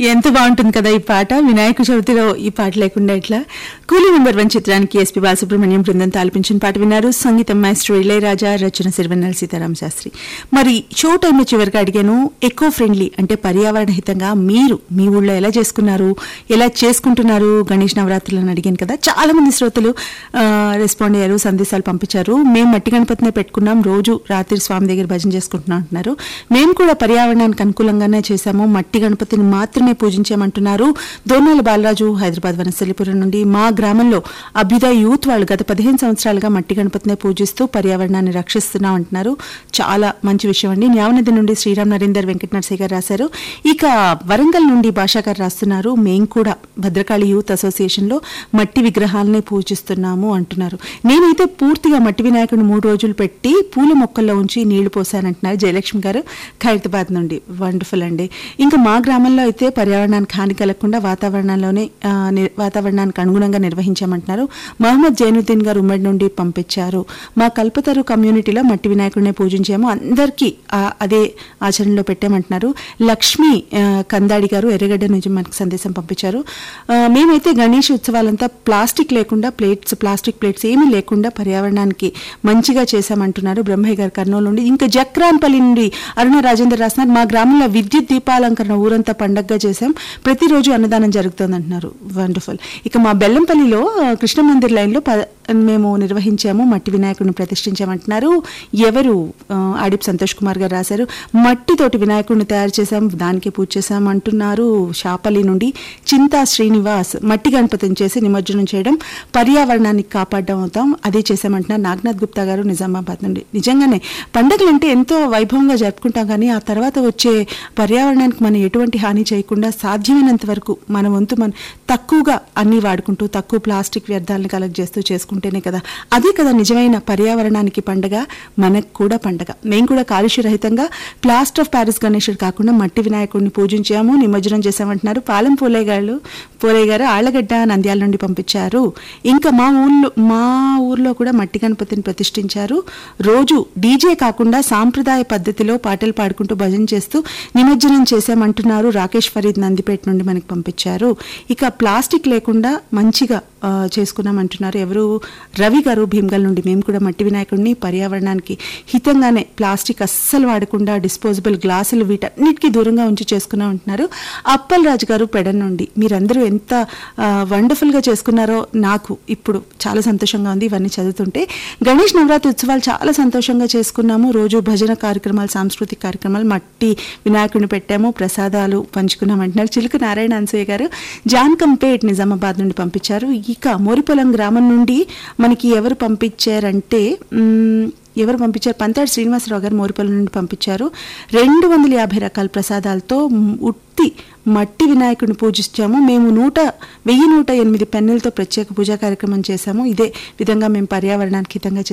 ఎంత బాగుంటుంది కదా ఈ పాట వినాయక చవితిలో ఈ పాట లేకుండా ఇట్లా కూలీ నెంబర్ వన్ చిత్రానికి ఎస్పి బాలసుబ్రహ్మణ్యం బృందం ఆలపించిన పాట విన్నారు సంగీతం మాస్టర్ ఇళయరాజా రచన సిరివెన్నెల సీతారామ శాస్త్రి మరి షో టైంలో చివరిగా అడిగాను ఎకో ఫ్రెండ్లీ అంటే పర్యావరణ హితంగా మీరు మీ ఊళ్ళో ఎలా చేసుకున్నారు ఎలా చేసుకుంటున్నారు గణేష్ నవరాత్రులను అడిగాను కదా చాలా మంది శ్రోతలు ఆ, రెస్పాండ్ అయ్యారు సందేశాలు పంపించారు మేము మట్టి గణపతినే పెట్టుకున్నాం రోజు రాత్రి స్వామి దగ్గర భజన చేసుకుంటున్నాం అంటున్నారు మేము కూడా పర్యావరణానికి అనుకూలంగానే చేశాము మట్టి గణపతిని మాత్రమే పూజించామంటున్నారు దోనాల బాలరాజు హైదరాబాద్ వనస్థలిపురం నుండి మా గ్రామంలో అభ్యుదయ యూత్ వాళ్ళు గత పదిహేను సంవత్సరాలుగా మట్టి గణపతినే పూజిస్తూ పర్యావరణాన్ని రక్షిస్తున్నాం అంటున్నారు చాలా మంచి విషయం అండి న్యావనది నుండి శ్రీరామ్ నరేందర్ వెంకట నరసయ్య గారు రాశారు ఇక వరంగల్ నుండి భాషా గారు రాస్తున్నారు మేము కూడా భద్రకాళి యూత్ అసోసియేషన్ లో మట్టి విగ్రహాలని పూజిస్తున్నాము అంటున్నారు నేనైతే పూర్తిగా మట్టి వినాయకుడిని మూడు రోజులు పెట్టి పూల మొక్కల్లో ఉంచి నీళ్లు పోసానంటున్నారు జయలక్ష్మి గారు ఖైరతాబాద్ నుండి వండర్ఫుల్ అండి ఇంకా మా గ్రామంలో అయితే పర్యావరణానికి హాని కలగకుండా వాతావరణంలోనే ఆ, ని- వాతావరణానికి అనుగుణంగా నిర్వహించామంటున్నారు మహమ్మద్ జైనుద్దీన్ గారు ఉమ్మడి నుండి పంపించారు మా కల్పతరు కమ్యూనిటీలో మట్టి వినాయకుడిని పూజించాము అందరికీ ఆ, అదే ఆచరణలో పెట్టామంటున్నారు లక్ష్మి ఆ, కందాడి గారు ఎర్రగడ్డ నుంచి మనకు సందేశం పంపించారు ఆ, మేమైతే గణేష్ ఉత్సవాలంతా ప్లాస్టిక్ లేకుండా ప్లేట్స్ ప్లాస్టిక్ ప్లేట్స్ ఏమీ లేకుండా పర్యావరణానికి మంచిగా చేశామంటున్నారు బ్రహ్మయ్య గారు కర్నూలు నుండి ఇంకా జక్రాన్పల్లి నుండి అరుణ రాజేందర్ రాస్తున్నారు మా గ్రామంలో విద్యుత్ దీపాలంకరణ ఊరంతా పండగగా చేశాం ప్రతిరోజు అన్నదానం జరుగుతుంది అంటున్నారు వండర్ఫుల్ ఇక మా బెల్లంపల్లిలో ఆ, కృష్ణ మందిర్ లైన్లో ప- మేము నిర్వహించాము మట్టి వినాయకుడిని ప్రతిష్ఠించామంటున్నారు ఎవరు ఆ, ఆడిప్ సంతోష్ కుమార్ గారు రాశారు మట్టితోటి వినాయకుడిని తయారు చేశాం దానికే పూజ చేశాం అంటున్నారు షాపల్లి నుండి చింతా శ్రీనివాస్ మట్టి గణపతిని చేసి నిమజ్జనం చేయడం పర్యావరణాన్ని కాపాడడం అవుతాం అదే చేశామంటున్నారు నాగనాథ్ గుప్తా గారు నిజామాబాద్ నుండి నిజంగానే పండగలు అంటే ఎంతో వైభవంగా జరుపుకుంటాం కానీ ఆ తర్వాత వచ్చే పర్యావరణానికి మనం ఎటువంటి హాని చేయకుండా సాధ్యమైనంత వరకు మన వంతు మన తక్కువగా అన్ని వాడుకుంటూ తక్కువ ప్లాస్టిక్ వ్యర్థాలను కలెక్ట్ చేస్తూ చేసుకుంటేనే కదా అదే కదా నిజమైన పర్యావరణానికి పండగ మనకు కూడా పండగ మేము కూడా కాలుష్య రహితంగా ప్లాస్టర్ ఆఫ్ ప్యారిస్ గణేశుడు కాకుండా మట్టి వినాయకుడిని పూజించాము నిమజ్జనం చేశామంటున్నారు పాలెం పూలయ్య గారు పూలయ్య గారు ఆళ్లగడ్డ నంద్యాల నుండి పంపించారు ఇంకా మా ఊర్లో మా ఊర్లో కూడా మట్టి గణపతిని ప్రతిష్ఠించారు రోజు డీజే కాకుండా సాంప్రదాయ పద్ధతిలో పాటలు పాడుకుంటూ భజన చేస్తూ నిమజ్జనం చేశామంటున్నారు రాకేష్ ఫరీద్ నందిపేట నుండి మనకి పంపించారు ఇక ప్లాస్టిక్ లేకుండా మంచిగా ఆ, చేసుకున్నామంటున్నారు ఎవరు రవి గారు భీమ్గల్ నుండి మేము కూడా మట్టి వినాయకుడిని పర్యావరణానికి హితంగానే ప్లాస్టిక్ అస్సలు వాడకుండా డిస్పోజబుల్ గ్లాసులు వీటన్నిటికీ దూరంగా ఉంచి చేసుకున్నాం అంటున్నారు అప్పల్ రాజు గారు పెడన్ నుండి మీరందరూ ఎంత వండర్ఫుల్ గా చేసుకున్నారో నాకు ఇప్పుడు చాలా సంతోషంగా ఉంది ఇవన్నీ చదువుతుంటే గణేష్ నవరాత్రి ఉత్సవాలు చాలా సంతోషంగా చేసుకున్నాము రోజు భజన కార్యక్రమాలు సాంస్కృతిక కార్యక్రమాలు మట్టి వినాయకుడిని పెట్టాము ప్రసాదాలు పంచుకున్నాం అంటున్నారు చిలుక నారాయణ అన్సూయ గారు జాన్కంపేట్ నిజామాబాద్ నుండి పంపించారు ఇక మోరిపొలం గ్రామం నుండి మనకి ఎవరు పంపించారంటే మ్, ఎవరు పంపించారు పంతాడు శ్రీనివాసరావు గారు మోరిపల్లి నుండి పంపించారు రెండు వందల యాభై రకాల ప్రసాదాలతో మ్, ఉత్తి మట్టి వినాయకుడిని పూజించాము మేము నూట వెయ్యి నూట ఎనిమిది పెన్నులతో ప్రత్యేక పూజా కార్యక్రమం చేశాము ఇదే విధంగా మేము పర్యావరణానికి హితంగా